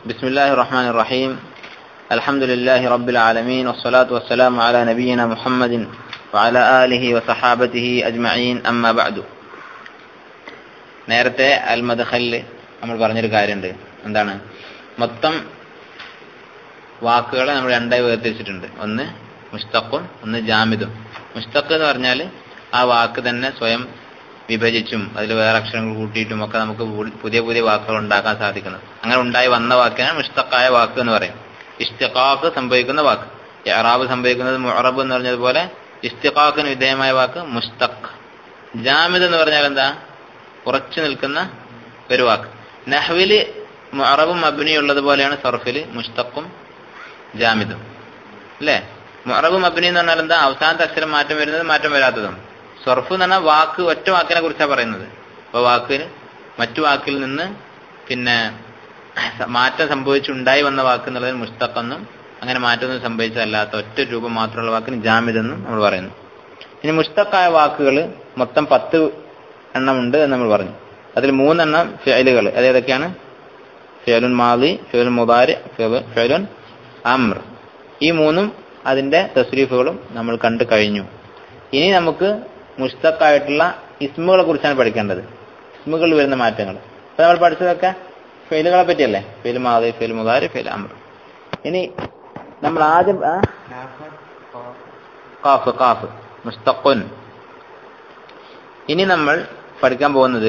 بسم الله الرحمن الرحيم الحمد لله رب العالمين والصلاة والسلام على نبينا محمد وعلى آله وصحابته أجمعين أما بعد നേരത്തെ അൽ മദഖലിൽ നമ്മൾ പറഞ്ഞൊരു കാര്യമുണ്ട് എന്താണ് മൊത്തം വാക്കുകളെ നമ്മൾ രണ്ടായി വേർതിരിച്ചിട്ടുണ്ട് ഒന്ന് മുസ്തഖും ഒന്ന് ജാമിദും മുസ്തഖ് എന്ന് പറഞ്ഞാൽ ആ വാക്ക് തന്നെ സ്വയം വിഭജിച്ചും അതിൽ വേറെ അക്ഷരങ്ങൾ കൂട്ടിയിട്ടും ഒക്കെ നമുക്ക് പുതിയ പുതിയ വാക്കുകൾ ഉണ്ടാക്കാൻ സാധിക്കുന്നത് അങ്ങനെ ഉണ്ടായി വന്ന വാക്കിനാണ് മുസ്തഖായ വാക്ക് എന്ന് പറയും ഇഷ്തിഖാഖ് സംഭവിക്കുന്ന വാക്ക് ഇറാബ് സംഭവിക്കുന്നത് മുറബ് എന്ന് പറഞ്ഞതുപോലെ ഇഷ്തിഖാഖിന് വിധേയമായ വാക്ക് മുസ്തഖ് ജാമിദ് എന്ന് പറഞ്ഞാൽ എന്താ ഉറച്ചു നിൽക്കുന്ന ഒരു വാക്ക് നഹ്വില് മുറബും അബ്നിയും ഉള്ളതുപോലെയാണ് സർഫില് മുസ്തഖും ജാമിദും അല്ലേ മുറബും അബ്നി എന്ന് പറഞ്ഞാൽ എന്താ അവസാനത്തെ അക്ഷരം മാറ്റം വരുന്നത് മാറ്റം വരാത്തതും സർഫ് എന്ന് പറഞ്ഞാൽ വാക്ക് ഒറ്റ വാക്കിനെ കുറിച്ചാണ് പറയുന്നത് അപ്പൊ വാക്കിന് മറ്റു വാക്കിൽ നിന്ന് പിന്നെ മാറ്റം സംഭവിച്ചുണ്ടായി വന്ന വാക്ക് എന്നുള്ളത് മുസ്തഖെന്നും അങ്ങനെ മാറ്റമൊന്നും സംഭവിച്ചതല്ലാത്ത ഒറ്റ രൂപം മാത്രമുള്ള വാക്കിന് ജാമിദെന്നും നമ്മൾ പറയുന്നു ഇനി മുസ്തഖായ വാക്കുകൾ മൊത്തം പത്ത് എണ്ണമുണ്ട് എന്ന് നമ്മൾ പറഞ്ഞു അതിൽ മൂന്നെണ്ണം ഫെയലുകൾ അതേതൊക്കെയാണ് ഫെയലുൻ മാലി ഫെയലുൻ മുബാരി ഫെയലുൻ അമ്ര ഈ മൂന്നും അതിന്റെ തസ്രീഫുകളും നമ്മൾ കണ്ടു കഴിഞ്ഞു ഇനി നമുക്ക് മുസ്തഖായിട്ടുള്ള ഇസ്മുകളെ കുറിച്ചാണ് പഠിക്കേണ്ടത് ഇസ്മുകളിൽ വരുന്ന മാറ്റങ്ങൾ അപ്പൊ നമ്മൾ പഠിച്ചതൊക്കെ ഫെയിലുകളെ പറ്റിയല്ലേ ഫെയിൽ മാതി ഫെയിൽ മുതാരി ഫെയിൽ അമ്ര ഇനി നമ്മൾ ആദ്യം കാഫ് കാഫ് മുസ്തഖുൻ ഇനി നമ്മൾ പഠിക്കാൻ പോകുന്നത്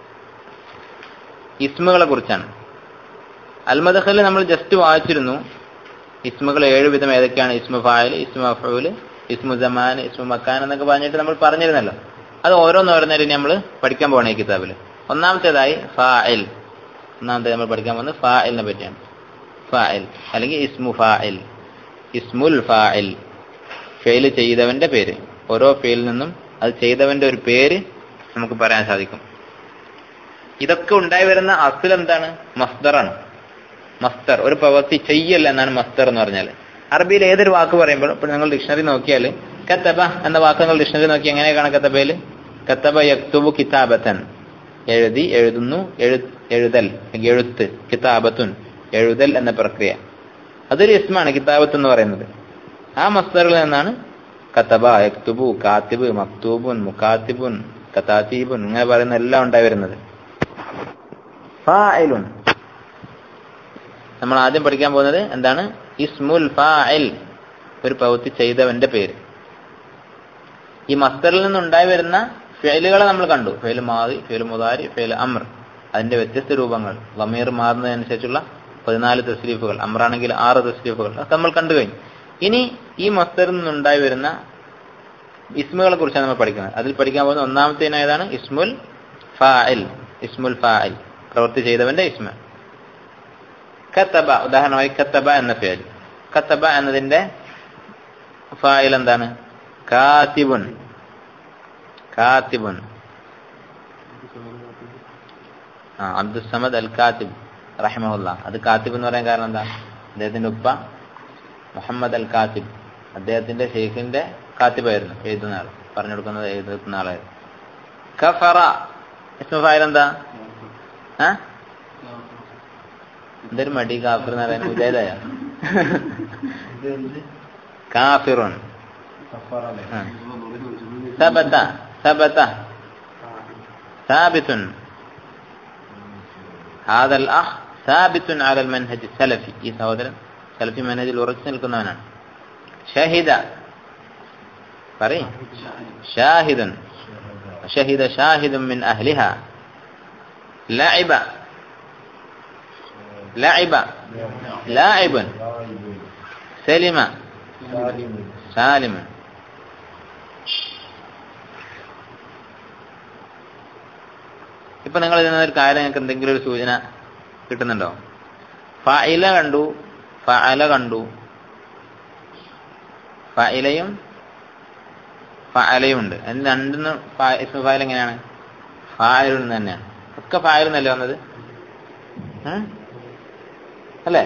ഇസ്മുകളെ കുറിച്ചാണ് അൽമദഖലിൽ നമ്മൾ ജസ്റ്റ് വായിച്ചിരുന്നു ഇസ്മുകൾ ഏഴ് വിധം ഏതൊക്കെയാണ് ഇസ്മു ഫായൽ ഇസ്മു അഫൂല് ഇസ്മു ജമാൻ ഇസ്മു മക്കാൻ എന്നൊക്കെ പറഞ്ഞിട്ട് നമ്മൾ പറഞ്ഞിരുന്നല്ലോ അത് ഓരോന്നോരോന്നേരം നമ്മൾ പഠിക്കാൻ പോകണേ ഈ കിതാബിൽ ഒന്നാമത്തേതായി ഫായിൽ ഒന്നാമത്തെ നമ്മൾ പഠിക്കാൻ പോകുന്നത് ഫായിലിനെ പറ്റിയാണ് ഫായിൽ അല്ലെങ്കിൽ ഇസ്മു ഫായിൽ ഇസ്മുൽ ഫായിൽ ഫെയിൽ ചെയ്തവന്റെ പേര് ഓരോ ഫെയിലിൽ നിന്നും അത് ചെയ്തവന്റെ ഒരു പേര് നമുക്ക് പറയാൻ സാധിക്കും ഇതൊക്കെ ഉണ്ടായി വരുന്ന അസുൽ എന്താണ് മസ്ദറാണ് മസ്തർ ഒരു പ്രവൃത്തി ചെയ്യല്ല എന്നാണ് മസ്തർ എന്ന് പറഞ്ഞാൽ അറബിയിൽ ഏതൊരു വാക്ക് പറയുമ്പോൾ ഇപ്പോൾ നിങ്ങൾ ഡിക്ഷണറി നോക്കിയാൽ കത്തബ എന്ന വാക്ക് നിങ്ങൾ ഡിക്ഷണറി നോക്കി എങ്ങനെയാണ് കത്തബയിൽ കത്തബ യക്തുബു കിതാബത്തൻ എഴുതി എഴുതുന്നു എഴു എഴുതൽ എഴുത്ത് കിതാബത്തുൻ എഴുതൽ എന്ന പ്രക്രിയ അതൊരു ഇസ്മാണ് കിതാബത്ത് എന്ന് പറയുന്നത് ആ മസ്തറിൽ നിന്നാണ് കത്തബ യക്തുബു കാത്തിബ് മക്തൂബുൻ മുക്കാത്തിബുൻ കത്താത്തീബുൻ ഇങ്ങനെ പറയുന്ന എല്ലാം ഉണ്ടായി വരുന്നത് ഫായിലുൻ നമ്മൾ ആദ്യം പഠിക്കാൻ പോകുന്നത് എന്താണ് ഇസ്മുൽ ഫായിൽ ഒരു പ്രവൃത്തി ചെയ്തവന്റെ പേര് ഈ മസ്തറിൽ നിന്നുണ്ടായി വരുന്ന ഫെയിലുകളെ നമ്മൾ കണ്ടു ഫെയിൽ മാറി ഫെയിൽ മുതാരി ഫെയിൽ അമർ അതിന്റെ വ്യത്യസ്ത രൂപങ്ങൾ ലമീർ മാറുന്നതനുസരിച്ചുള്ള പതിനാല് തസ്ലീഫുകൾ അമറാണെങ്കിൽ ആറ് തസ്ലീഫുകൾ അതൊക്കെ നമ്മൾ കണ്ടു കഴിഞ്ഞു ഇനി ഈ മസ്തറിൽ നിന്നുണ്ടായി വരുന്ന ഇസ്മുകളെ കുറിച്ചാണ് നമ്മൾ പഠിക്കുന്നത് അതിൽ പഠിക്കാൻ പോകുന്ന ഒന്നാമത്തെ ഏതാണ് ഇസ്മുൽ ഫായിൽ ഇസ്മുൽ ഫായിൽ പ്രവൃത്തി ചെയ്തവന്റെ ഇസ്മ കത്തബ ഉദാഹരണമായി കത്തബ എന്ന പേര് കത്തബ എന്നതിന്റെ ഫായിൽ എന്താണ് കാത്തിബുൻ കാത്തിബുൻ ആ അബ്ദുസമദ് അൽ കാത്തിബ് റഹിമഹുല്ല അത് കാത്തിബ് എന്ന് പറയാൻ കാരണം എന്താ അദ്ദേഹത്തിന്റെ ഉപ്പ മുഹമ്മദ് അൽ കാത്തിബ് അദ്ദേഹത്തിന്റെ ഷെയ്ഖിന്റെ കാത്തിബായിരുന്നു എഴുതുന്ന ആൾ പറഞ്ഞു കൊടുക്കുന്നത് എഴുതുന്ന ആളായിരുന്നു കഫറ ഇസ്മ ഫായിൽ എന്താ ആ എന്തൊരു മടി കാഫിർ എന്ന് പറയാൻ മുജാഹിദായ കാഫിറുൻ ثبت ثبت ثابت هذا الأخ ثابت على المنهج السلفي ഈ സഹോദരൻ സലഫി മനഹജിൽ ഉറച്ചു നിൽക്കുന്നവനാണ് ഷഹിദ പറയും ഷാഹിദൻ ഷഹിദ ഷാഹിദും മിൻ അഹ്ലിഹ ലഅബ لعب لاعب سلم سالم ഇപ്പൊ നിങ്ങൾ ഇതിനൊരു കാര്യം നിങ്ങൾക്ക് എന്തെങ്കിലും ഒരു സൂചന കിട്ടുന്നുണ്ടോ ഫഇല കണ്ടു ഫഅല കണ്ടു ഫഇലയും ഫഅലയും ഉണ്ട് അതിന് രണ്ടിനും ഫായൽ എങ്ങനെയാണ് ഫായലിൽ നിന്ന് തന്നെയാണ് ഒക്കെ ഫായലിൽ നിന്നല്ലേ വന്നത് അല്ലേ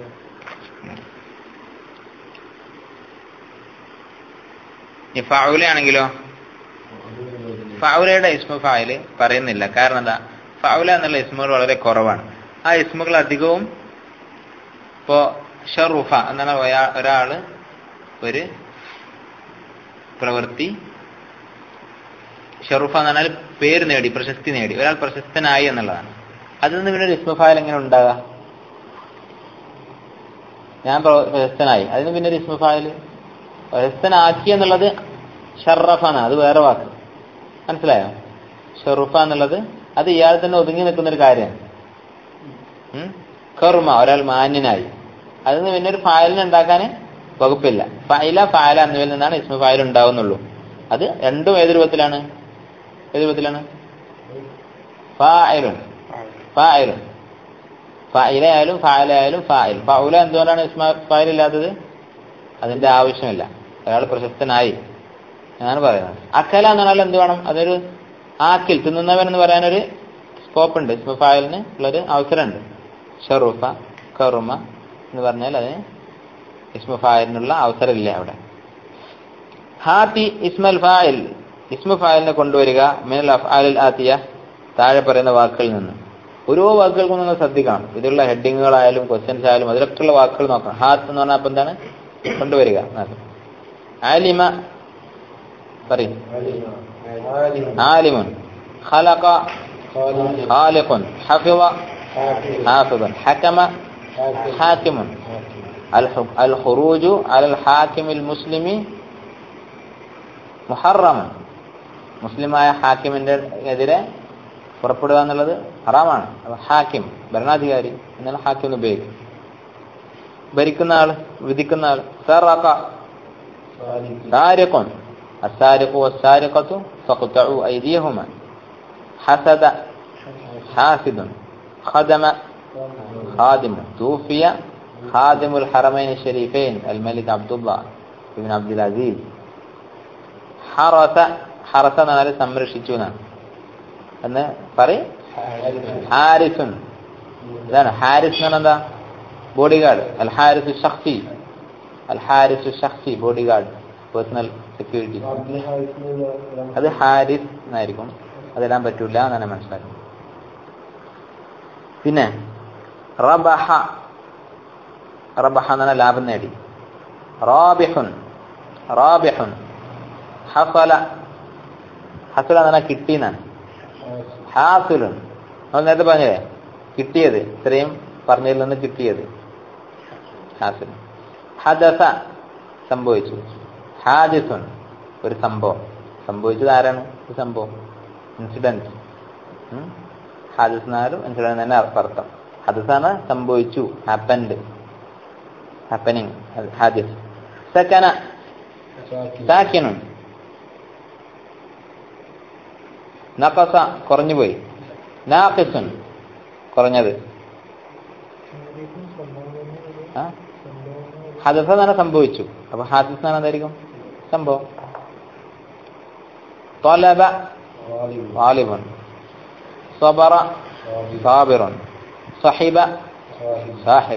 ഈ ഫൗലയാണെങ്കിലോ ഫൗലയുടെ ഇസ്മു ഫായില് പറയുന്നില്ല കാരണം എന്താ ഫൗല എന്നുള്ള ഇസ്മുകൾ വളരെ കുറവാണ് ആ ഇസ്മുകൾ അധികവും ഇപ്പോ ഷറുഫ എന്താണ് ഒരാ- ഒരാള് ഒരു പ്രവൃത്തി ഷറുഫ എന്ന് പറഞ്ഞാൽ പേര് നേടി പ്രശസ്തി നേടി ഒരാൾ പ്രശസ്തനായി എന്നുള്ളതാണ് അതിൽ നിന്ന് പിന്നെ ഒരു ഇസ്മഫായൽ എങ്ങനെ ഉണ്ടാകാം ഞാൻ പ്ര- പ്രശസ്തനായി അതിന് പിന്നെ ഒരു ഇസ്മഫായൽ പ്രശസ്തനാക്കി എന്നുള്ളത് ഷറഫാണ് അത് വേറെ വാക്ക് മനസ്സിലായോ ഷെറുഫ എന്നുള്ളത് അത് ഇയാൾ തന്നെ ഒതുങ്ങി നിൽക്കുന്ന ഒരു കാര്യമാണ് ഉം? കർമ്മ ഒരാൾ മാന്യനായി അതിൽ നിന്ന് പിന്നെ ഒരു ഫയലിന് ഉണ്ടാക്കാൻ വകുപ്പില്ല ഫയല ഫയല എന്നിവയിൽ നിന്നാണ് ഇസ്മ ഫയൽ ഉണ്ടാവുന്നുള്ളൂ അത് രണ്ടും ഏത് രൂപത്തിലാണ് ഏത് രൂപത്തിലാണ് ഫായലുൻ ഫായലുൻ ഫായിലായാലും ഫായലായാലും ഫായിൽ ഫൗല എന്തുകൊണ്ടാണ് ഇസ്മ ഫായിൽ ഇല്ലാത്തത് അതിന്റെ ആവശ്യമില്ല അയാൾ പ്രശസ്തനായി എന്നാണ് പറയുന്നത് അക്കല എന്ന് പറഞ്ഞാൽ എന്ത് വേണം അതൊരു ആക്കിൽ തിന്നുന്നവൻ എന്ന് പറയാനൊരു സ്കോപ്പ് ഉണ്ട് ഇസ്മ ഫായലിന് ഉള്ളൊരു അവസരമുണ്ട് ഷറൂഫ കറുമ എന്ന് പറഞ്ഞാൽ അതിന് ഇസ്മ ഫായലിനുള്ള അവസരമില്ല അവിടെ ഹാത്തി ഇസ്മൽ ഫായിൽ ഇസ്മ ഫായലിനെ കൊണ്ടുവരിക മിനൽ അഫ്ആലിൽ ആത്തിയ താഴെ പറയുന്ന വാക്കുകളിൽ നിന്ന് ഓരോ വാക്കുകൾക്കും നിങ്ങൾ ശ്രദ്ധിക്കണം ഇതിലുള്ള ഹെഡിങ്ങുകളായാലും ക്വസ്റ്റ്യൻസ് ആയാലും അതിലൊക്കെയുള്ള വാക്കുകൾ നോക്കണം ഹാത്ത് എന്ന് പറഞ്ഞാൽ അപ്പൊ എന്താണ് കൊണ്ടുവരിക എന്നാണ്. ആലിമ പറയും ആലിമുൻ ഖലഖ ഖാലിഖുൻ ഹഫിള ഹാഫിദുൻ ഹക്കമ ഹാക്കിമുൻ الح- الخروج على الحاكم المسلم മുഹറമൻ മുസ്ലിമായ ഹാക്കിമിന്റെ എതിരെ പുറപ്പെടുക എന്നുള്ളത് ഹറാമാണ് അപ്പൊ ഹാക്കിം ഭരണാധികാരി എന്നുള്ള ഹാക്കിം എന്ന് ഉപയോഗിക്കും ഭരിക്കുന്ന ആള് വിധിക്കുന്ന ആള് സറഖ സാരിഖുൻ السارق والسارقة فاقطعوا أيديهما حسد حاسد خدم خادم توفي خادم الحرمين الشريفين الملك عبد الله بن عبد العزيز ഹറസ ഹറസ എന്ന് പറഞ്ഞാൽ സംരക്ഷിച്ചു എന്നാണ് എന്ന് പറയും ഹാരിസുൻ ഇതാണ് ഹാരിസ് എന്ന് പറഞ്ഞാൽ എന്താ ബോഡി ഗാർഡ് അൽ ഹാരിസ് ഷഖ്സി അൽ ഹാരിസ് ഷഖ്സി ബോഡി ഗാർഡ് പേഴ്സണൽ സെക്യൂരിറ്റി അത് ഹാരിസ് എന്നായിരിക്കും അതിടാൻ പറ്റൂല എന്നാണ് മനസ്സിലാക്കുന്നത് പിന്നെ റബഹ റബഹ എന്ന് പറഞ്ഞാൽ ലാഭം നേടി റാബിഹുൻ റാബിഹുൻ ഹസല ഹസല എന്ന് പറഞ്ഞാൽ കിട്ടിയെന്നാണ് ഹാസുലുൻ നമ്മൾ നേരത്തെ പറഞ്ഞില്ലേ കിട്ടിയത് ഇത്രയും പറഞ്ഞതിൽ നിന്ന് കിട്ടിയത് ഹാസുൽ ഹദസ സംഭവിച്ചു ഹാദിസുൻ ഒരു സംഭവം സംഭവിച്ചത് ആരാണ് ഒരു സംഭവം ഇൻസിഡന്റ് ഹാദിസ് എന്നാലും ഇൻസിഡന്റ് തന്നെ അർത്ഥം ഹദസാണ് സംഭവിച്ചു ഹാപ്പൻഡ് ഹാപ്പനിങ് ഹാദിസ് സക്കന സാക്കിനുൻ നഖസ കുറഞ്ഞുപോയി നാഖിസുൻ കുറഞ്ഞത് ആ? ഹദസ തന്നെ സംഭവിച്ചു അപ്പൊ ഹാദിസ് എന്ന് എന്തായിരിക്കും സംഭവം طلب طالب صبر صابر صحب സാഹിബ്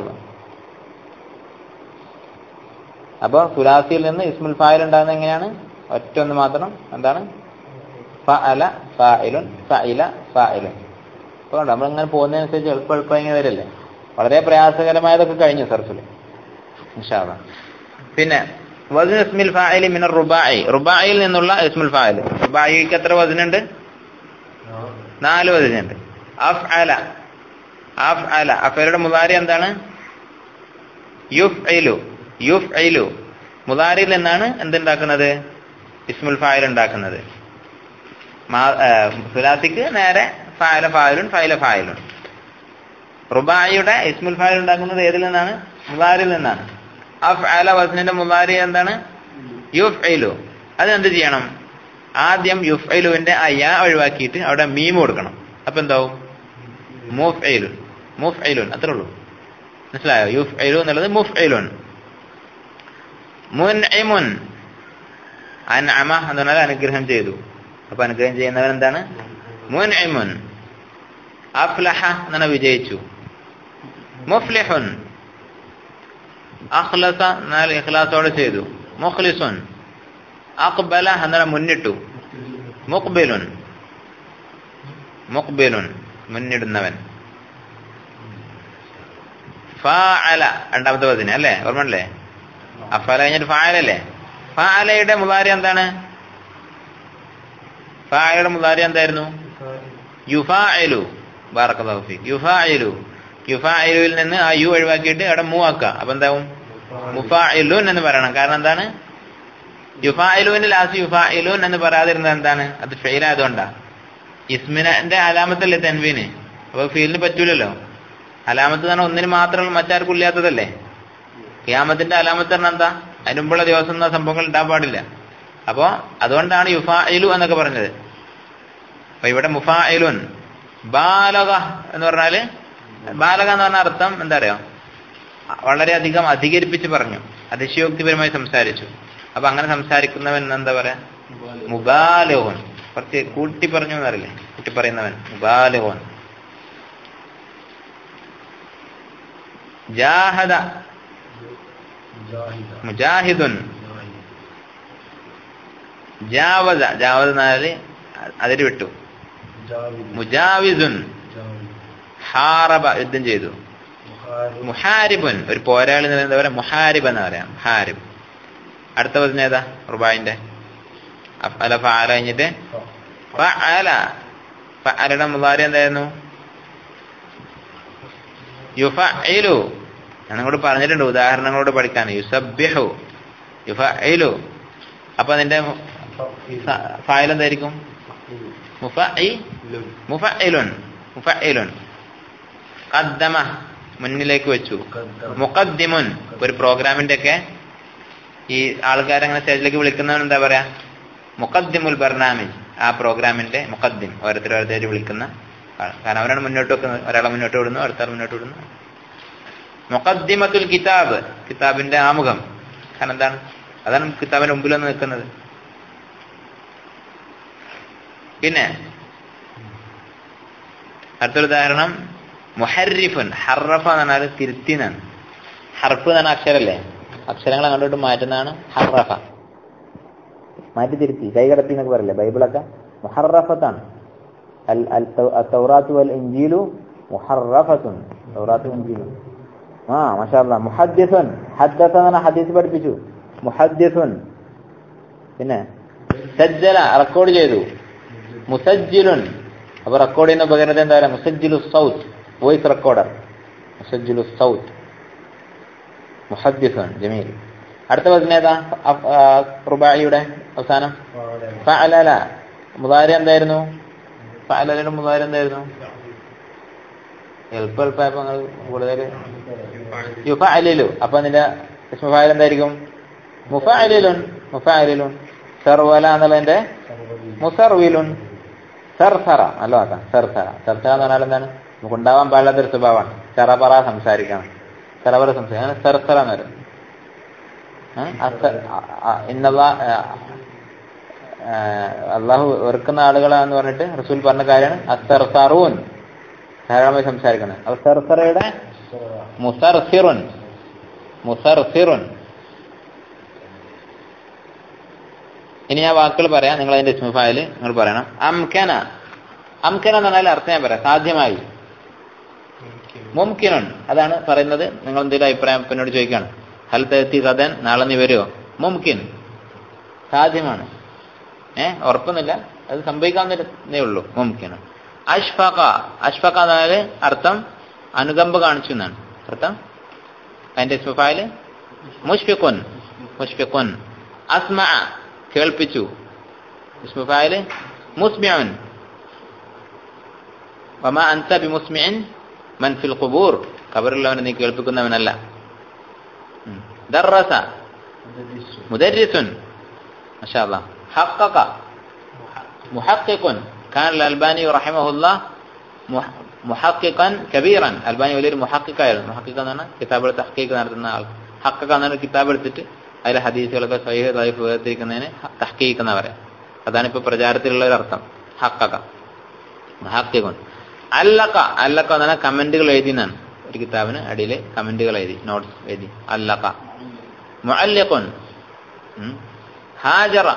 അപ്പോൾ സുലാസിയിൽ നിന്ന് ഇസ്മുൽ ഫായിൽ ഉണ്ടാകുന്നത് എങ്ങനെയാണ് ഒറ്റ ഒന്ന് മാത്രം എന്താണ് ഫഅല ഫായിലുൻ ഫഇല ഫായിലുൻ അപ്പോൾ നമ്മളിങ്ങനെ പോകുന്നതിനനുസരിച്ച് എളുപ്പം എളുപ്പം ഇങ്ങനെ വരല്ലേ വളരെ പ്രയാസകരമായതൊക്കെ കഴിഞ്ഞു സർഫിൽ ഇൻഷാല്ല പിന്നെ വസൻ ഇസ്മിൽ ഫായിലി മിനർ റുബായി റുബായിൽ നിന്നുള്ള ഇസ്മുൽ ഫായിൽ റുബായിക്ക് എത്ര വസനുണ്ട് നാല് വസനുണ്ട് അഫ് അല അഫ് അല അഫയുടെ മുതാരി എന്താണ് യുഫ് ഐലു യുഫ് ഐലു മുതാരിയിൽ നിന്നാണ് എന്തുണ്ടാക്കുന്നത് ഇസ്മുൽ ഫായിൽ ഉണ്ടാക്കുന്നത് സുലാസിക്ക് നേരെ ഫായല ഫായലുൻ ഫൈല ഫായലുൻ റുബായിയുടെ ഇസ്മുൽ ഫായിൽ ഉണ്ടാക്കുന്നത് ഏതിൽ നിന്നാണ് മുതാരിൽ നിന്നാണ് അഫ് അല വസ്നിന്റെ മുതാരി എന്താണ് യുഫ് ഐലു അത് എന്ത് ചെയ്യണം ആദ്യം യുഫ് ഐലുവിന്റെ ആ യാ ഒഴിവാക്കിയിട്ട് അവിടെ മീം കൊടുക്കണം അപ്പൊ എന്താവും മുഫ് ഐലുൻ മുഫ് ഐലുൻ അത്രേ ഉള്ളൂ മനസ്സിലായോ യുഫ് ഐലു എന്നുള്ളത് മുഫ് ഐലുൻ മുൻ മുൻ അൻഅമ എന്ന് പറഞ്ഞാൽ അനുഗ്രഹം ചെയ്തു അപ്പൊ അനുഗ്രഹം ചെയ്യുന്നവൻ എന്താണ് മുൻ മുൻ അഫ്ലഹ എന്നാണ് വിജയിച്ചു മുഫ്ലിഹുൻ അഖ്ലസ എന്നാൽ ഇഖ്ലാസോടെ ചെയ്തു മുഖ്ലിസുൻ അഖ്ബല എന്നാൽ മുന്നിട്ടു മുഖ്ബിലുൻ മുഖ്ബിലുൻ മുന്നിടുന്നവൻ ഫഅല രണ്ടാമത്തെ പദത്തിന് അല്ലേ ഓർമ്മല്ലേ അഫല കഴിഞ്ഞിട്ട് ഫാലല്ലേ ഫാലയുടെ മുതാരി എന്താണ് ഫാലയുടെ മുതാരി എന്തായിരുന്നു യുഫായിലു ബാറക്കല്ലാഹു ഫീക് യുഫായിലു യുഫായിലുവിൽ നിന്ന് ആ യു ഒഴിവാക്കിയിട്ട് അവിടെ മൂ ആക്കുക അപ്പൊ എന്താവും മുഫായിലുൻ എന്ന് പറയണം കാരണം എന്താണ് യുഫായിലുവിന്റെ ലാസ്റ്റ് യുഫായിലുൻ എന്ന് പറയാതിരുന്നത് എന്താണ് അത് ഫെയിലായതുകൊണ്ടാ ഇസ്മിന്റെ അലാമത്തല്ലേ തെൻവീന് അപ്പൊ ഫീലിന് പറ്റൂലല്ലോ അലാമത്ത് എന്ന് പറഞ്ഞാൽ ഒന്നിന് മാത്രം മറ്റാർക്കും ഇല്ലാത്തതല്ലേ ക്യാമത്തിന്റെ അലാമത്ത് പറഞ്ഞാൽ എന്താ അതിന് മുമ്പുള്ള ദിവസം എന്ന സംഭവങ്ങൾ ഉണ്ടാൻ പാടില്ല അപ്പോ അതുകൊണ്ടാണ് യുഫായിലു എന്നൊക്കെ പറഞ്ഞത് അപ്പൊ ഇവിടെ മുഫായിലുൻ ബാലക എന്ന് പറഞ്ഞാല് ബാലക എന്ന് പറഞ്ഞ അർത്ഥം എന്താ പറയാ വളരെയധികം അധികരിപ്പിച്ച് പറഞ്ഞു അതിശയോക്തിപരമായി സംസാരിച്ചു അപ്പൊ അങ്ങനെ സംസാരിക്കുന്നവൻ എന്താ പറയാ മുബാലോഹൻ കുറച്ച് കൂട്ടി പറഞ്ഞു എന്നറിയില്ലേ കൂട്ടി പറയുന്നവൻ മുബാലോഹൻ ജാഹദ മുജാഹിദുൻ ജാവദ ജാവദ എന്നാല് അതിര് വിട്ടു മുജാവിസുൻ ഹാറബ യുദ്ധം ചെയ്തു മുഹാരിബുൻ ഒരു പോരാളി എന്ന് എന്താ പറയാ മുഹാരിബ് എന്ന് പറയാം മുഹാരിബ് അടുത്ത പതിന് ഏതാ റുബായിന്റെ അല ഫാല കഴിഞ്ഞിട്ട് ഫഅല ഫഅലയുടെ മുതാരി എന്തായിരുന്നു യുഫഇലു ഞാൻ നിങ്ങളോട് പറഞ്ഞിട്ടുണ്ട് ഉദാഹരണങ്ങളോട് പഠിക്കാൻ യുസബ്യഹു യുഫഇലു അപ്പൊ അതിന്റെ ഫായൽ എന്തായിരിക്കും മുഫഇ മുഫഇലുൻ മുഫഇലുൻ ഖദ്ദമ മുന്നിലേക്ക് വെച്ചു മുഖദ്ദിമുൻ ഒരു പ്രോഗ്രാമിന്റെ ഒക്കെ ഈ ആൾക്കാരങ്ങനെ സ്റ്റേജിലേക്ക് വിളിക്കുന്നവൻ എന്താ പറയാ മുഖദ്ദിമുൽ ബർനാമിജ് ആ പ്രോഗ്രാമിന്റെ മുഖദ്ദിം ഓരോരുത്തർ ഓരോരുത്തർ വിളിക്കുന്ന ആൾ കാരണം അവരാണ് മുന്നോട്ട് വെക്കുന്നത് ഒരാളെ മുന്നോട്ട് വിടുന്നു അടുത്താൾ മുന്നോട്ട് വിടുന്നു മുഖദ്ദിമത്തുൽ കിതാബ് കിതാബിന്റെ ആമുഖം കാരണം എന്താണ് അതാണ് കിതാബിന്റെ മുമ്പിൽ വന്ന് നിൽക്കുന്നത് പിന്നെ അടുത്തൊരു ഉദാഹരണം മുഹരിഫുൻ ഹറഫ എന്ന് പറഞ്ഞാൽ തിരുത്തിനാണ് ഹർഫ് എന്ന് പറഞ്ഞ അക്ഷരല്ലേ അക്ഷരങ്ങൾ അങ്ങോട്ട് മാറ്റുന്നതാണ് ഹറഫ മാറ്റി തിരുത്തി കൈകടത്തി എന്നൊക്കെ പറയില്ലേ ബൈബിളൊക്കെ മുഹറഫത്താണ് അൽ അൽ തൗറാത്തു വൽ ഇഞ്ചീലു മുഹറഫത്തുൻ തൗറാത്തു ഇഞ്ചീലു ആ മഷാല്ല മുഹദ്ദിസുൻ ഹദ്ദസ എന്ന് ഹദീസ് പഠിപ്പിച്ചു മുഹദ്ദിസുൻ പിന്നെ സജ്ജല റെക്കോർഡ് ചെയ്തു മുസജ്ജിലുൻ അപ്പൊ റെക്കോർഡ് ചെയ്യുന്ന ഉപകരണത്തെ എന്താ പറയുക മുസജ്ജിലു സൗത്ത് വോയിസ് റെക്കോർഡർ മുസജ്ജിലു സൗത്ത് മുഹദ്ദിസുൻ ജമീൽ അടുത്ത പതിനേതാ റുബായിയുടെ അവസാനം ഫഅലല മുതാരി എന്തായിരുന്നു ഫഅലലയുടെ മുതാരി എന്തായിരുന്നു എളുപ്പം എളുപ്പമായപ്പോ നിങ്ങൾ കൂടുതൽ യുഫഅലിലു അപ്പൊ അതിന്റെ ഇസ്മുഫായിൽ എന്തായിരിക്കും മുഫഅലിലുൻ മുഫഅലിലുൻ സർവല എന്നുള്ളതിന്റെ മുസർവിലുൻ സർസറ നല്ല വാക്കാം സർസറ സർസറ എന്ന് പറഞ്ഞാൽ എന്താണ് നമുക്ക് ഉണ്ടാവാൻ പാടില്ലാത്തൊരു സ്വഭാവമാണ് ചെറപറ സംസാരിക്കണം ചെറപറ സംസാരിക്കണം അങ്ങനെ സർസറ എന്ന് പറയും ഇന്നല്ല അള്ളാഹു വെറുക്കുന്ന ആളുകളാന്ന് പറഞ്ഞിട്ട് റസൂൽ പറഞ്ഞ കാര്യമാണ് അസർസറൂൻ ധാരാളമായി സംസാരിക്കണം അപ്പൊ സർസറയുടെ മുസർസിറുൻ മുസർസിറുൻ ഇനി ഞാൻ വാക്കുകൾ പറയാം നിങ്ങൾ അതിന്റെ ഇസ്മുഫായിൽ നിങ്ങൾ പറയണം അംകന അംകന എന്ന് പറഞ്ഞാൽ അർത്ഥം ഞാൻ പറയാം സാധ്യമായി മുംകിനുൻ അതാണ് പറയുന്നത് നിങ്ങൾ എന്തെങ്കിലും അഭിപ്രായം എന്നോട് ചോദിക്കുകയാണ് ഹൽ തെത്തി കഥൻ നാളെ നീ വരുമോ മുംകിൻ സാധ്യമാണ് ഏ ഉറപ്പൊന്നുമില്ല അത് സംഭവിക്കാവുന്നതേ ഉള്ളൂ മുംകിന് അഷ്ഫക അഷ്ഫക എന്നാൽ അർത്ഥം അനുകമ്പ കാണിച്ചു എന്നാണ് അർത്ഥം അതിന്റെ ഇസ്മുഫായിൽ മുഷ്ഫിഖുൻ മുഷ്ഫിഖുൻ അസ്മ കേൾപ്പിച്ചു ഇസ്മുഫായില് മുസ്മിഉൻ വമാ അൻത ബിമുസ്മിഇൻ മൻ ഫിൽ ഖുബൂർ ഖബറിലുള്ളവനെ നീ കേൾപ്പിക്കുന്നവനല്ല ദറസ മുദരിസുൻ മാഷാ അല്ലാഹ് ഹഖഖ മുഹഖിഖുൻ كان الألباني رحمه الله محققا كبيرا അൽബാനി വലിയൊരു മുഹക്കിക്കായിരുന്നു മുഹക്കിക്ക എന്ന് പറഞ്ഞാൽ കിതാബുകൾ തഹ്ക്കീക്ക് നടത്തുന്ന ആൾ ഹക്കക്ക എന്ന് പറഞ്ഞ കിതാബ് എടുത്തിട്ട് അതിലെ ഹദീസുകളൊക്കെ സഹീഹ് ലൈഫ് വേർതിരിക്കുന്നതിന് തഹ്ക്കീക്ക് എന്നാ പറയാം അതാണ് ഇപ്പൊ പ്രചാരത്തിലുള്ള ഒരു അർത്ഥം ഹക്കക മുഹക്കിഖുൻ അല്ലക്ക അല്ലക്ക എന്ന് പറഞ്ഞാൽ കമന്റുകൾ എഴുതിയെന്നാണ് ഒരു കിതാബിന് അടിയിൽ കമന്റുകൾ എഴുതി നോട്ട്സ് എഴുതി അല്ലക്ക മുഅല്ലിഖുൻ ഹാജറ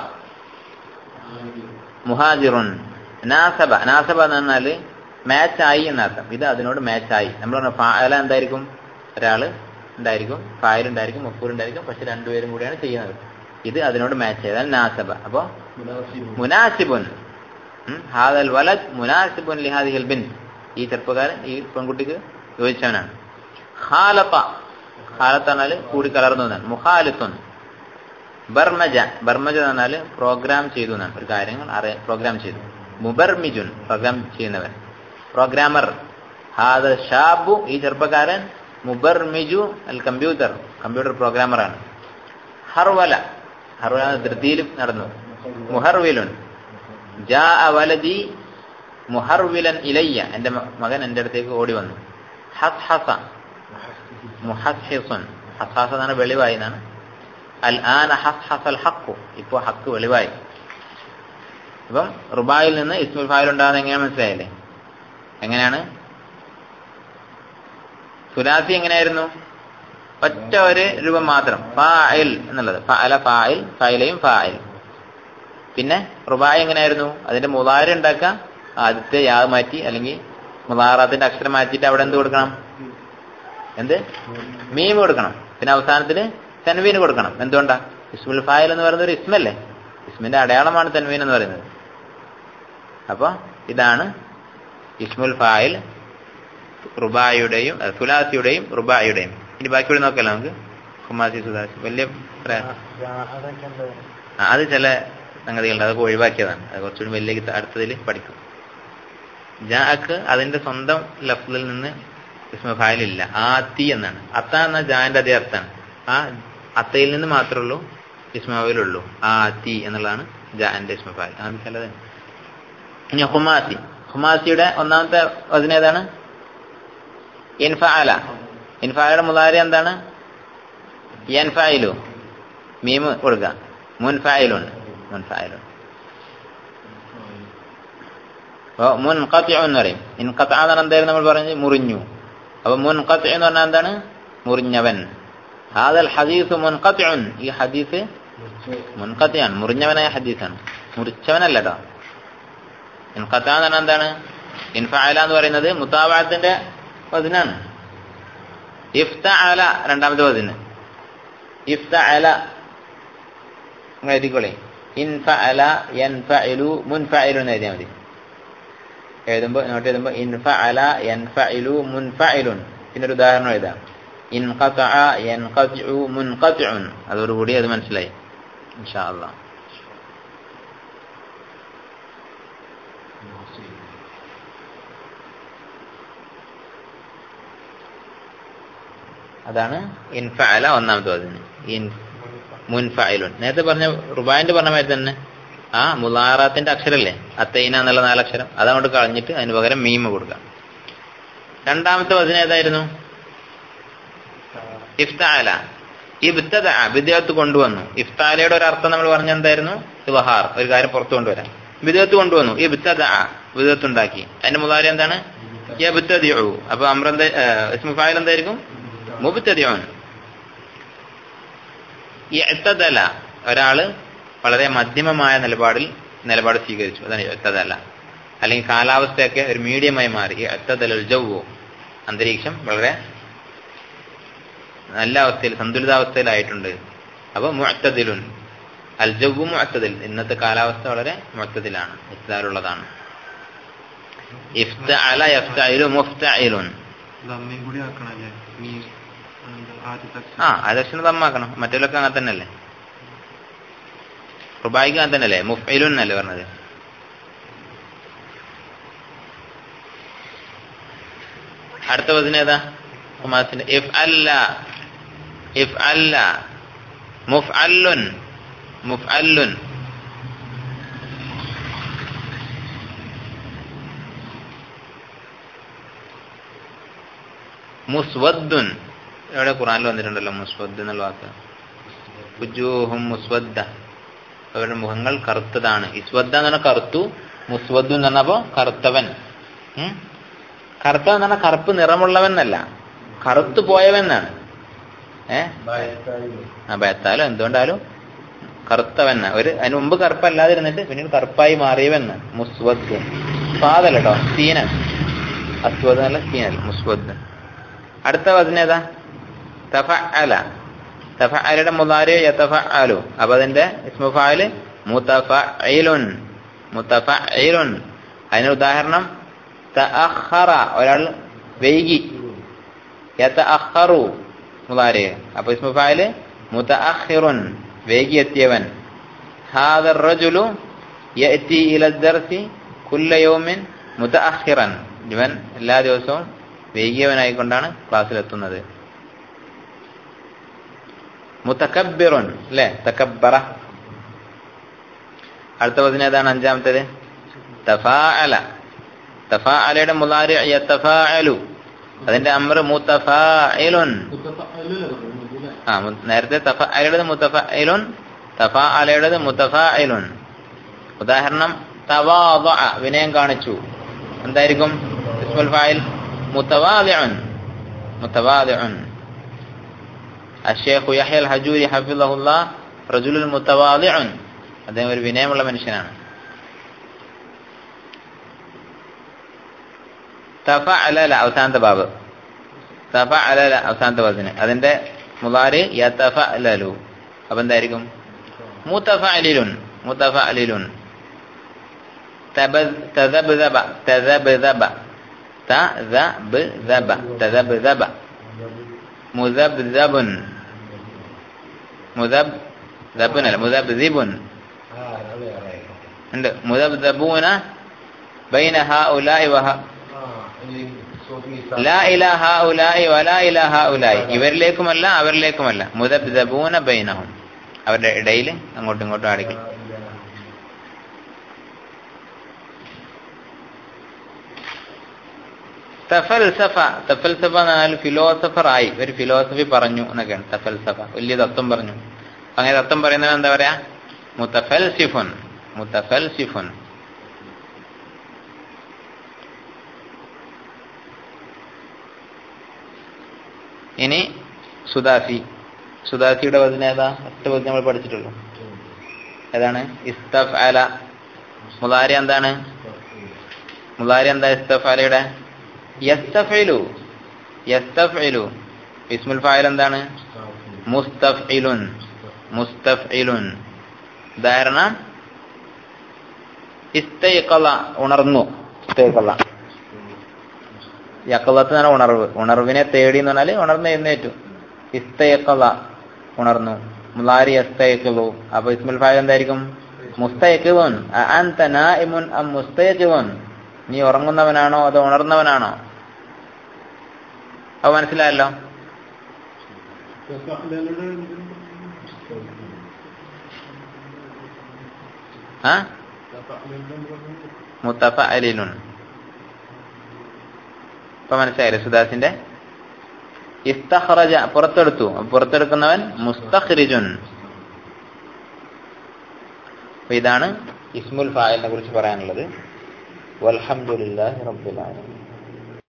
മുഹാജിറുൻ നാസബ നാസബ എന്ന് പറഞ്ഞാല് മാച്ച് ആയി എന്നർത്ഥം ഇത് അതിനോട് മാച്ച് ആയി നമ്മൾ പറഞ്ഞ ഫാല എന്തായിരിക്കും ഒരാള് ഉണ്ടായിരിക്കും ഫായിൽ ഉണ്ടായിരിക്കും മഫൂൽ ഉണ്ടായിരിക്കും പക്ഷെ രണ്ടുപേരും കൂടിയാണ് ചെയ്യുന്നത് ഇത് അതിനോട് മാച്ച് ചെയ്താൽ നാസബ അപ്പോ മുനാസിബുൻ ഉം, ഹാദൽ വലദ് മുനാസിബുൻ ലിഹാദിഹിൽ ബിൻ ഈ ചെറുപ്പക്കാരൻ ഈ പെൺകുട്ടിക്ക് യോജിച്ചവനാണ് ഖാലത്ത ഖാലത്ത് പറഞ്ഞാൽ കൂടി കലർന്നു എന്നാണ് മുഖാലിത്തുൻ ബർമജ ബർമജ എന്ന് പറഞ്ഞാൽ പ്രോഗ്രാം ചെയ്തു എന്നാണ് ഒരു കാര്യങ്ങൾ അറിയാൻ പ്രോഗ്രാം ചെയ്തു മുബർമിജുൻ പ്രോഗ്രാം ചെയ്യുന്നവൻ പ്രോഗ്രാമർ ഹാദ ഷാബു ഈ ചെറുപ്പക്കാരൻ മുബർമിജു അൽ കമ്പ്യൂട്ടർ കമ്പ്യൂട്ടർ പ്രോഗ്രാമറാണ് ഹർവല ഹർവല എന്ന ധൃതിയിൽ നടന്നു മുഹർവിലുൻ ജാ വലദി മുഹർവിലൻ ഇലയ്യ എന്റെ മ- മകൻ എന്റെ അടുത്തേക്ക് ഓടി വന്നു ഹസ് ഹസ മുഹസ്ഹിസുൻ ഹസാസ എന്നാണ് വെളിവായി എന്നാണ് അൽ ആന ഹസ് ഹസൽ ഹക്കു ഇപ്പോ ഹക്ക് വെളിവായി ഇപ്പം റുബായിൽ നിന്ന് ഇസ്മുൽ ഫായിൽ ഉണ്ടാകുന്നത് എങ്ങനെയാണ് മനസ്സിലായില്ലേ എങ്ങനെയാണ് സുലാസി എങ്ങനെയായിരുന്നു ഒറ്റ ഒരു രൂപം മാത്രം ഫായിൽ എന്നുള്ളത് ഫഅല ഫായിൽ ഫൈലയും ഫായിൽ പിന്നെ റുബായ് എങ്ങനെയായിരുന്നു അതിന്റെ മുതാര ഉണ്ടാക്കാം ആദ്യത്തെ യാ മാറ്റി അല്ലെങ്കിൽ മുതാറാത്തിന്റെ അക്ഷരം മാറ്റിയിട്ട് അവിടെ എന്ത് കൊടുക്കണം എന്ത് മീം കൊടുക്കണം പിന്നെ അവസാനത്തിന് തൻവീന് കൊടുക്കണം എന്തുകൊണ്ടാ ഇസ്മുൽ ഫായിൽ എന്ന് പറയുന്നത് ഒരു ഇസ്മല്ലേ ഇസ്മിന്റെ അടയാളമാണ് തൻവീൻ എന്ന് പറയുന്നത് അപ്പൊ ഇതാണ് ഇസ്മുൽ ഫായിൽ റുബായുടെയും അഹ് സുലാസിയുടെയും റുബായുടെയും ഇനി ബാക്കിയുള്ള നോക്കല്ലോ നമുക്ക് ഹുമാസി സുലാസി വലിയ പ്രയാസം ആ, അത് ചില സംഗതികളുണ്ട് അതൊക്കെ ഒഴിവാക്കിയതാണ് അത് കുറച്ചുകൂടി വലിയ കിത്ത- അടുത്തതിൽ പഠിക്കും ജാക്ക് അതിന്റെ സ്വന്തം ലഫ്ലിൽ നിന്ന് ഇസ്മഫായിലില്ല ആത്തി എന്നാണ് അത്ത എന്ന ജാന്റെ അതേ അർത്ഥാണ് ആ അത്തയിൽ നിന്ന് മാത്രമേ ഉള്ളൂ ഇസ്മാവിലുള്ളൂ ആത്തി എന്നുള്ളതാണ് ജാന്റെ ഇസ്മഫായിൽ അത് ചിലത് ഇനി ഹുമാസി ഹുമാസിയുടെ ഒന്നാമത്തെ വചനം ഏതാണ് ഇൻഫാല ഇൻഫാലയുടെ മുതാരി എന്താണ് യൻഫായിലു മീമ് കൊടുക്കുക മുൻഫായിലുണ്ട് മുൻഫായിലുണ്ട് അപ്പൊ മുൻഖത്തി എന്ന് പറയും ഇൻഖത്ത എന്ന് പറഞ്ഞാൽ എന്തായിരുന്നു നമ്മൾ പറഞ്ഞത് മുറിഞ്ഞു അപ്പൊ മുൻഖത്തി എന്ന് പറഞ്ഞാൽ എന്താണ് മുറിഞ്ഞവൻ ഹാദൽ ഹദീസ് മുൻഖത്തിഉൻ ഈ ഹദീസ് മുൻഖത്തിയാണ് മുറിഞ്ഞവനായ ഹദീസാണ് മുറിച്ചവനല്ല കേട്ടോ ഇൻഖത്ത എന്ന് പറഞ്ഞാൽ എന്താണ് ഇൻഫാല എന്ന് പറയുന്നത് മുത്താബാത്തിന്റെ വചനാണ് ഇഫ്ത അല രണ്ടാമത്തെ വചന് ഇഫ്ത അല നിങ്ങൾ എഴുതിക്കോളെ ഇൻഫഅല യൻഫഅലു മുൻഫഅലു എന്ന് എഴുതിയാൽ മതി എഴുതുമ്പോ നോട്ട് എഴുതുമ്പോ ഇൻഫഅല യൻഫഅലു മുൻഫഅലുൻ പിന്നെ ഒരു ഉദാഹരണം എഴുതാം ഇൻഖതഅ യൻഖതിഉ മുൻഖതിഉൻ അതോടുകൂടി അത് മനസ്സിലായി ഇൻഷാ അല്ലാഹ് അതാണ് ഇൻഫഅല ഒന്നാമത്തെ വചനം ഇൻ മുൻഫഅലുൻ നേരത്തെ പറഞ്ഞ റുബായിന്റെ പറഞ്ഞ മാതിരി തന്നെ ആ മുലാറാത്തിന്റെ അക്ഷരല്ലേ അത്തൈന എന്നുള്ള നാലക്ഷരം അതങ്ങോട്ട് കളഞ്ഞിട്ട് അതിന് പകരം മീമ കൊടുക്കാം രണ്ടാമത്തെ വചനം ഏതായിരുന്നു ഇഫ്താല ഇബ്തദ വിദേഹത്ത് കൊണ്ടുവന്നു ഇഫ്താലയുടെ ഒരു അർത്ഥം നമ്മൾ പറഞ്ഞ എന്തായിരുന്നു ഇവഹാർ ഒരു കാര്യം പുറത്തു കൊണ്ടുവരാം വിദേഹത്ത് കൊണ്ടുവന്നു ഇബ്തദ വിദേഹത്ത് ഉണ്ടാക്കി അതിന്റെ മുതാരി എന്താണ് യബ്തദിഉ അപ്പൊ അമ്രന്ത ഇസ്മുഫായിൽ എന്തായിരിക്കും മുബ്തദിഉൻ ഇഅ്തദല ഒരാള് വളരെ മധ്യമമായ നിലപാടിൽ നിലപാട് സ്വീകരിച്ചു അതാണ് ഇഅ്തദല അല്ലെങ്കിൽ കാലാവസ്ഥയൊക്കെ ഒരു മീഡിയമായി മാറി ഇഅ്തദലൽ ജവ്വു അന്തരീക്ഷം വളരെ നല്ല അവസ്ഥയിൽ സന്തുലിതാവസ്ഥയിലായിട്ടുണ്ട് അപ്പൊ മുഅത്തദിലുൻ അൽ ജവ്വു മുഅത്തദിൽ ഇന്നത്തെ കാലാവസ്ഥ വളരെ മുഅത്തദിലാണ് ഇഫ്താലുള്ളതാണ് ഇഫ്തഅല യഫ്തഇലു മുഫ്തഇലുൻ ദമ്മയും കൂടി ആക്കണല്ലേ നീ എന്താ, ആദ്യത്തെ ആ അദർശന ദമ്മാക്കണം മറ്റേലൊക്കെ അങ്ങനെ തന്നെയല്ലേ റുബായിക്ക് അങ്ങനെ തന്നെയല്ലേ മുഫൈലുൻ എന്നല്ലേ പറഞ്ഞത് അടുത്ത വചനം ഏതാ ഹുമാസിന്റെ ഇഫ് അല്ല ഇഫ് അല്ല മുഫ് അല്ലുൻ മുഫ് അല്ലുൻ മുസ്വദ്ദുൻ എവിടെ ഖുറാനിൽ വന്നിട്ടുണ്ടല്ലോ മുസ്വദ് എന്നുള്ള വാക്ക് ഉജൂഹും മുസ്വദ്ദ അവരുടെ മുഖങ്ങൾ കറുത്തതാണ് ഇസ്വദ്ദ എന്ന് പറഞ്ഞാൽ കറുത്തു മുസ്വദ്ദു എന്ന് പറഞ്ഞപ്പോ കറുത്തവൻ ഉം? കറുത്തവൻ എന്ന് പറഞ്ഞാൽ കറുപ്പ് നിറമുള്ളവൻ എന്നല്ല കറുത്തു പോയവൻ എന്നാണ് ഏ ആ ബേത്താലും എന്തുകൊണ്ടാലും കറുത്തവൻ എന്നാ. ഒരു അതിന് മുമ്പ് കറുപ്പല്ലാതിരുന്നിട്ട് പിന്നീട് കറുപ്പായി മാറിയവൻ എന്നാണ്. മുസ്വദ് സ്വാദല്ല കേട്ടോ സീന അസ്വദ് എന്നല്ല സീനല്ല മുസ്വദ് അടുത്ത വചനം ഏതാ തഫഅല തഫഅലയുടെ മുതാരി യതഫഅലു അപ്പൊ അതിന്റെ ഇസ്മു ഫായില് മുതഫഇലുൻ മുതഫഇലുൻ അതിന് ഉദാഹരണം തഅഖറ ഒരാൾ വൈകി യതഅഖറു മുതാരി അപ്പൊ ഇസ്മു ഫായില് മുതഅഖിറുൻ വൈകി എത്തിയവൻ ഹാദ الرجل يأتي إلى الدرس كل يوم متأخرا ഇവൻ എല്ലാ ദിവസവും വൈകിയവനായിക്കൊണ്ടാണ് ക്ലാസ്സിലെത്തുന്നത് മുത്തക്കബിറുൻ അല്ലെ തക്കബറ അടുത്ത പതിന് ഏതാണ് അഞ്ചാമത്തേത് തഫാഅല തഫാഅലയുടെ മുലാരി യതഫാഅലു അതിന്റെ അമർ മുത്തഫാഇലുൻ ആ മു- നേരത്തെ തഫഅലയുടേത് മുത്തഫഇലുൻ തഫാഅലയുടേത് മുത്തഫാഇലുൻ ഉദാഹരണം തവാദഅ വിനയം കാണിച്ചു എന്തായിരിക്കും ഇസ്മുൽ ഫായിൽ മുത്തവാദിഉൻ മുത്തവാദിഉൻ അഷേഖ് യഹ്യ അൽ ഹജൂരി ഹഫിളഹുല്ലാ റജുലുൽ മുത്തവാദിഉൻ അദ്ദേഹം ഒരു വിനയമുള്ള മനുഷ്യനാണ് തഫഅലല അവസാനത്തെ ബാബ് തഫഅലല അവസാനത്തെ വചന അതിന്റെ മുലാരി യതഫഅലലു അപ്പൊ എന്തായിരിക്കും മുത്തഫഅലിലുൻ മുത്തഫഅലിലുൻ തബ- തദബ്ദബ തദബ്ദബ തദബ്ദബ തദബ്ദബ മുദബ്ദബുൻ മുദബ്ദബുൻ അല്ല മുദബ്ദിബുൻ ഉണ്ട് മുദബ്ദബൂന ബൈന ഹഉലാഇ വഹ ലാ ഇലാ ഹഉലാഇ വലാ ഇലാ ഹഉലാഇ ഇവരിലേക്കുമല്ല അവരിലേക്കുമല്ല മുദബ്ദബൂന ബൈനഹും അവരുടെ ഇടയിൽ അങ്ങോട്ടും ഇങ്ങോട്ടും ആടിക്കും തഫൽസഫ തഫൽസഫ എന്ന് പറഞ്ഞാൽ ഫിലോസഫർ ആയി ഒരു ഫിലോസഫി പറഞ്ഞു എന്നൊക്കെയാണ് തഫൽസഫ വലിയ തത്വം പറഞ്ഞു അങ്ങനെ തത്വം പറയുന്നത് എന്താ പറയാ മുത്തഫൽസിഫുൻ മുത്തഫൽസിഫുൻ ഇനി സുദാസി സുദാസിയുടെ വചന ഏതാ ഒറ്റ വചനം നമ്മൾ പഠിച്ചിട്ടുള്ളൂ ഏതാണ് ഇസ്തഫ് അല മുലാരി എന്താണ് മുലാരി എന്താ ഇസ്തഫ് അലയുടെ യസ്തഫിലു യസ്തഫിലു ഇസ്മുൽ ഫായിൽ എന്താണ് മുസ്തഫിലുൻ മുസ്തഫിലുൻ ഉദാഹരണം ഇസ്തൈഖല ഉണർന്നു ഇസ്തൈഖല യക്കലത്ത് എന്നാണ് ഉണർവ് ഉണർവിനെ തേടി എന്ന് പറഞ്ഞാല് ഉണർന്ന് എഴുന്നേറ്റു ഇസ്തയക്കല ഉണർന്നു മുലാരി അസ്തയക്കലു അപ്പൊ ഇസ്മുൽ ഫായിൽ എന്തായിരിക്കും മുസ്തയക്കുവൻ അൻത നായിമുൻ അം മുസ്തയക്കുവൻ നീ ഉറങ്ങുന്നവനാണോ അതോ ഉണർന്നവനാണോ അത് മനസ്സിലായല്ലോ ആ മുത്തഫ അലിലുൻ ഇപ്പൊ മനസ്സിലായില്ലേ സുദാസിന്റെ ഇസ്തഖറജ പുറത്തെടുത്തു പുറത്തെടുക്കുന്നവൻ മുസ്തഖ്രിജുൻ അപ്പൊ ഇതാണ് ഇസ്മുൽ ഫായിലിനെ കുറിച്ച് പറയാനുള്ളത് വൽഹംദുലില്ലാഹി റബ്ബിൽ ആലമീൻ